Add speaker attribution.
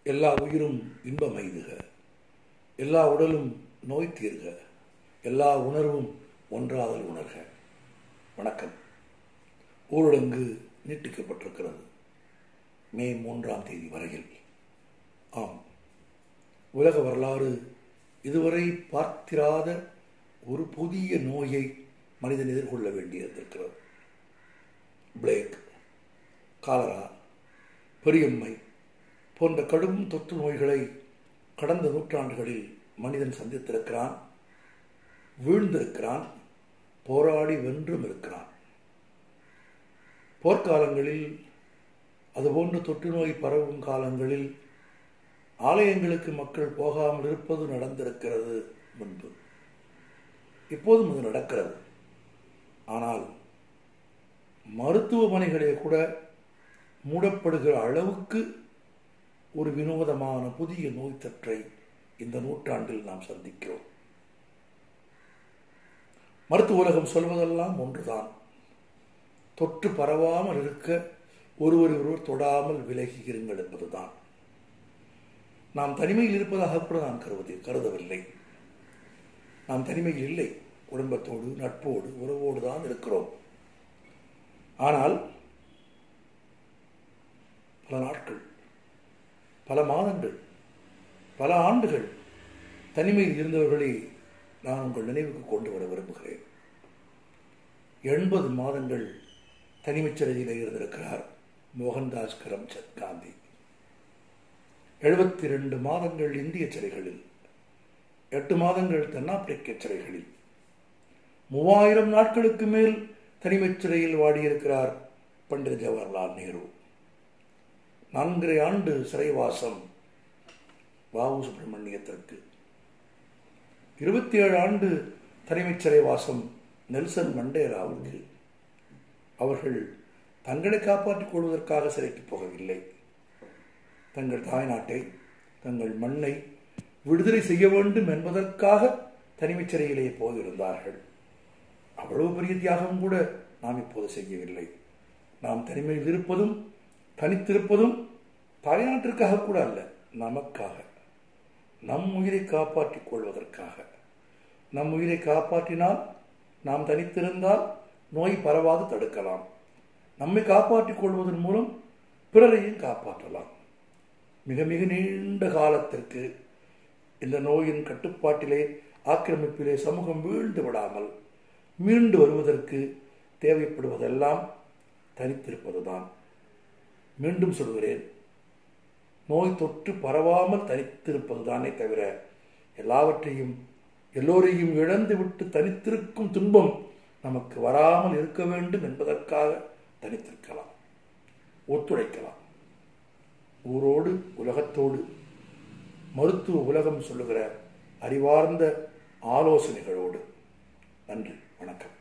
Speaker 1: எல்லா உயிரும் இன்பம் எய்துக எல்லா உடலும் நோய் தீர்க எல்லா உணர்வும் ஒன்றாதல் உணர்க வணக்கம் ஊரடங்கு நீட்டிக்கப்பட்டிருக்கிறது மே மூன்றாம் தேதி வரையில் ஆம் உலக வரலாறு இதுவரை பார்த்திராத ஒரு புதிய நோயை மனிதன் எதிர்கொள்ள வேண்டியிருக்கிறது பிளேக் காலரா பெரியம்மை போன்ற கடும் தொற்று நோய்களை கடந்த நூற்றாண்டுகளில் மனிதன் சந்தித்திருக்கிறான் வீழ்ந்திருக்கிறான் போராடி வென்றும் இருக்கிறான் போர்க்காலங்களில் அதுபோன்று தொற்று நோய் பரவும் காலங்களில் ஆலயங்களுக்கு மக்கள் போகாமல் இருப்பது நடந்திருக்கிறது முன்பு இப்போதும் அது நடக்கிறது ஆனால் மருத்துவமனைகளே கூட மூடப்படுகிற அளவுக்கு ஒரு வினோதமான புதிய நோய் தொற்றை இந்த நூற்றாண்டில் நாம் சந்திக்கிறோம் மருத்துவ உலகம் சொல்வதெல்லாம் ஒன்றுதான் தொற்று பரவாமல் இருக்க ஒருவர் ஒருவர் தொடாமல் விலகி இருங்கள் என்பதுதான் நாம் தனிமையில் இருப்பதாக கூட நான் கருவதி கருதவில்லை நாம் தனிமையில் இல்லை குடும்பத்தோடு நட்போடு உறவோடு தான் இருக்கிறோம் ஆனால் பல நாட்கள் பல மாதங்கள் பல ஆண்டுகள் தனிமையில் இருந்தவர்களை நான் உங்கள் நினைவுக்கு கொண்டு வர விரும்புகிறேன் எண்பது மாதங்கள் தனிமைச் சிறையில் இருந்திருக்கிறார் மோகன்தாஸ் கரம்சந்த் காந்தி எழுபத்தி ரெண்டு மாதங்கள் இந்திய சிறைகளில் எட்டு மாதங்கள் தென்னாப்பிரிக்க சிறைகளில் மூவாயிரம் நாட்களுக்கு மேல் தனிமைச் சிறையில் வாடியிருக்கிறார் பண்டித ஜவஹர்லால் நேரு நான்கரை ஆண்டு சிறைவாசம் வாவு சுப்பிரமணியத்திற்கு இருபத்தி ஏழு ஆண்டு தனிமைச் சிறைவாசம் நெல்சன் மண்டேராவுக்கு அவர்கள் தங்களை காப்பாற்றிக் கொள்வதற்காக சிறைக்கு போகவில்லை தங்கள் தாய்நாட்டை தங்கள் மண்ணை விடுதலை செய்ய வேண்டும் என்பதற்காக தனிமைச் சிறையிலே போயிருந்தார்கள் அவ்வளவு பெரிய தியாகம் கூட நாம் இப்போது செய்யவில்லை நாம் தனிமையில் இருப்பதும் தனித்திருப்பதும் தாய்நாட்டிற்காக கூட அல்ல நமக்காக நம் உயிரை காப்பாற்றிக் கொள்வதற்காக நம் உயிரை காப்பாற்றினால் நாம் தனித்திருந்தால் நோய் பரவாது தடுக்கலாம் நம்மை காப்பாற்றிக் கொள்வதன் மூலம் பிறரையும் காப்பாற்றலாம் மிக மிக நீண்ட காலத்திற்கு இந்த நோயின் கட்டுப்பாட்டிலே ஆக்கிரமிப்பிலே சமூகம் வீழ்ந்து விடாமல் மீண்டு வருவதற்கு தேவைப்படுவதெல்லாம் தனித்திருப்பதுதான் மீண்டும் சொல்கிறேன் நோய் தொற்று பரவாமல் தனித்திருப்பதுதானே தவிர எல்லாவற்றையும் எல்லோரையும் இழந்துவிட்டு தனித்திருக்கும் துன்பம் நமக்கு வராமல் இருக்க வேண்டும் என்பதற்காக தனித்திருக்கலாம் ஒத்துழைக்கலாம் ஊரோடு உலகத்தோடு மருத்துவ உலகம் சொல்லுகிற அறிவார்ந்த ஆலோசனைகளோடு நன்றி வணக்கம்